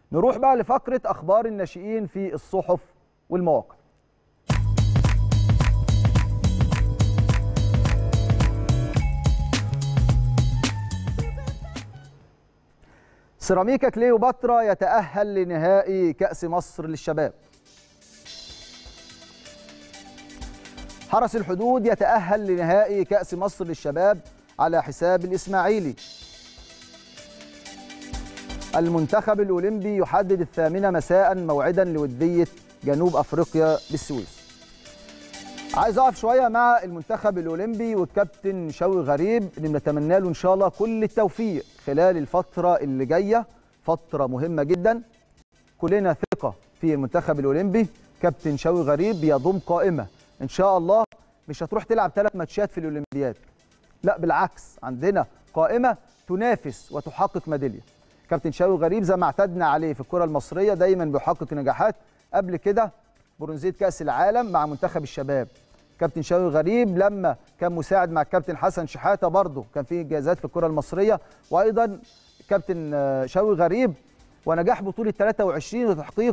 نروح بقى لفقره اخبار الناشئين في الصحف والمواقع سيراميكا كليوباترا يتأهل لنهائي كأس مصر للشباب حرس الحدود يتأهل لنهائي كأس مصر للشباب على حساب الإسماعيلي المنتخب الأولمبي يحدد الثامنة مساء موعدا لودية جنوب أفريقيا بالسويس عايز أقف شوية مع المنتخب الأولمبي والكابتن شوقي غريب اللي بنتمنى له إن شاء الله كل التوفيق خلال الفترة اللي جاية فترة مهمة جدا كلنا ثقة في المنتخب الأولمبي كابتن شوقي غريب بيضم قائمة إن شاء الله مش هتروح تلعب ثلاث ماتشات في الأولمبياد لا بالعكس عندنا قائمة تنافس وتحقق ميدالية كابتن شوقي غريب زي ما اعتدنا عليه في الكرة المصرية دايما بيحقق نجاحات قبل كده برونزية كأس العالم مع منتخب الشباب كابتن شوقي غريب لما كان مساعد مع الكابتن حسن شحاتة برضه كان في انجازات في الكرة المصرية وايضا كابتن شوقي غريب ونجاح بطولة 23 وتحقيق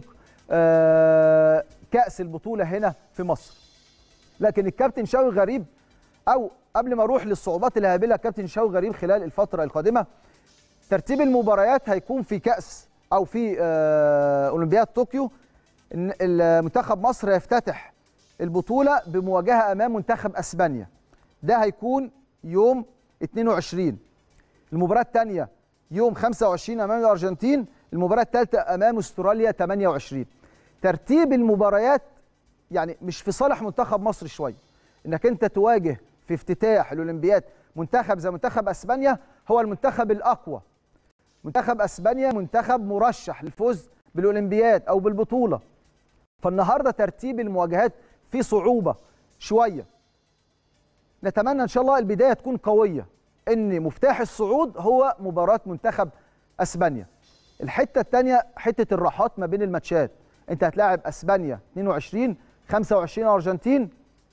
كأس البطولة هنا في مصر لكن الكابتن شوقي غريب او قبل ما اروح للصعوبات اللي هيقابلها الكابتن شوقي غريب خلال الفترة القادمة ترتيب المباريات هيكون في كأس او في اولمبياد طوكيو المنتخب مصر يفتتح البطولة بمواجهة أمام منتخب أسبانيا ده هيكون يوم 22 المباراة الثانية يوم 25 أمام الأرجنتين المباراة الثالثة أمام أستراليا 28 ترتيب المباريات يعني مش في صالح منتخب مصر شوية إنك أنت تواجه في افتتاح الأولمبياد منتخب زي منتخب أسبانيا هو المنتخب الأقوى منتخب أسبانيا منتخب مرشح للفوز بالأولمبياد أو بالبطولة فالنهارده ترتيب المواجهات فيه صعوبه شويه نتمنى ان شاء الله البدايه تكون قويه ان مفتاح الصعود هو مباراه منتخب اسبانيا الحته الثانيه حته الراحات ما بين الماتشات انت هتلاعب اسبانيا 22 25 ارجنتين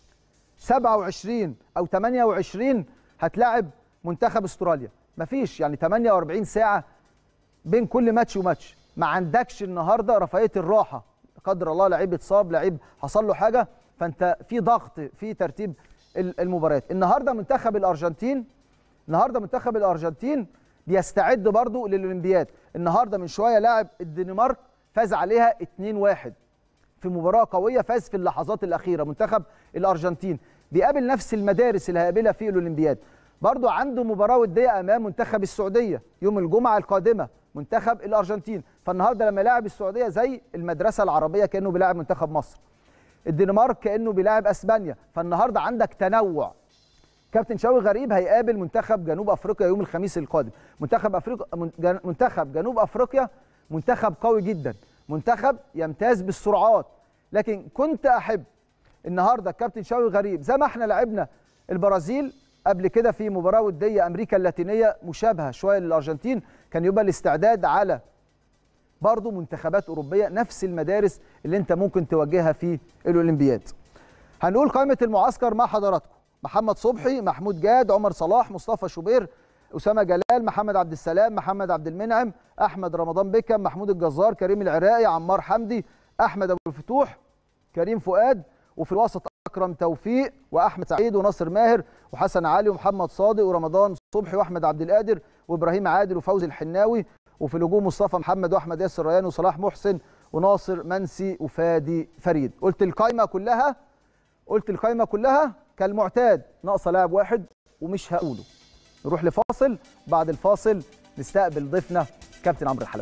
27 او 28 هتلاعب منتخب استراليا مفيش يعني 48 ساعه بين كل ماتش وماتش ما عندكش النهارده رفاهيه الراحه قدر الله لعيب اتصاب لعيب حصل له حاجه فانت في ضغط في ترتيب المباريات النهارده منتخب الارجنتين النهارده منتخب الارجنتين بيستعد برضه للاولمبياد النهارده من شويه لاعب الدنمارك فاز عليها 2-1 في مباراه قويه فاز في اللحظات الاخيره منتخب الارجنتين بيقابل نفس المدارس اللي هيقابلها في الاولمبياد برضه عنده مباراه وديه امام منتخب السعوديه يوم الجمعه القادمه منتخب الارجنتين فالنهارده لما يلاعب السعوديه زي المدرسه العربيه كانه بيلاعب منتخب مصر الدنمارك كانه بيلاعب اسبانيا فالنهارده عندك تنوع كابتن شوقي غريب هيقابل منتخب جنوب افريقيا يوم الخميس القادم منتخب افريقيا منتخب جنوب افريقيا منتخب قوي جدا منتخب يمتاز بالسرعات لكن كنت احب النهارده الكابتن شوقي غريب زي ما احنا لعبنا البرازيل قبل كده في مباراه وديه امريكا اللاتينيه مشابهه شويه للارجنتين كان يبقى الاستعداد على برضه منتخبات اوروبيه نفس المدارس اللي انت ممكن تواجهها في الاولمبياد. هنقول قائمه المعسكر مع حضراتكم محمد صبحي، محمود جاد، عمر صلاح، مصطفى شوبير، اسامه جلال، محمد عبد السلام، محمد عبد المنعم، احمد رمضان بكم، محمود الجزار، كريم العراقي، عمار حمدي، احمد ابو الفتوح، كريم فؤاد، وفي الوسط اكرم توفيق واحمد سعيد وناصر ماهر وحسن علي ومحمد صادق ورمضان صبحي واحمد عبد القادر وابراهيم عادل وفوزي الحناوي وفي الهجوم مصطفى محمد واحمد ياسر ريان وصلاح محسن وناصر منسي وفادي فريد قلت القايمه كلها قلت القايمه كلها كالمعتاد ناقصه لاعب واحد ومش هقوله نروح لفاصل بعد الفاصل نستقبل ضيفنا كابتن عمرو الحلواني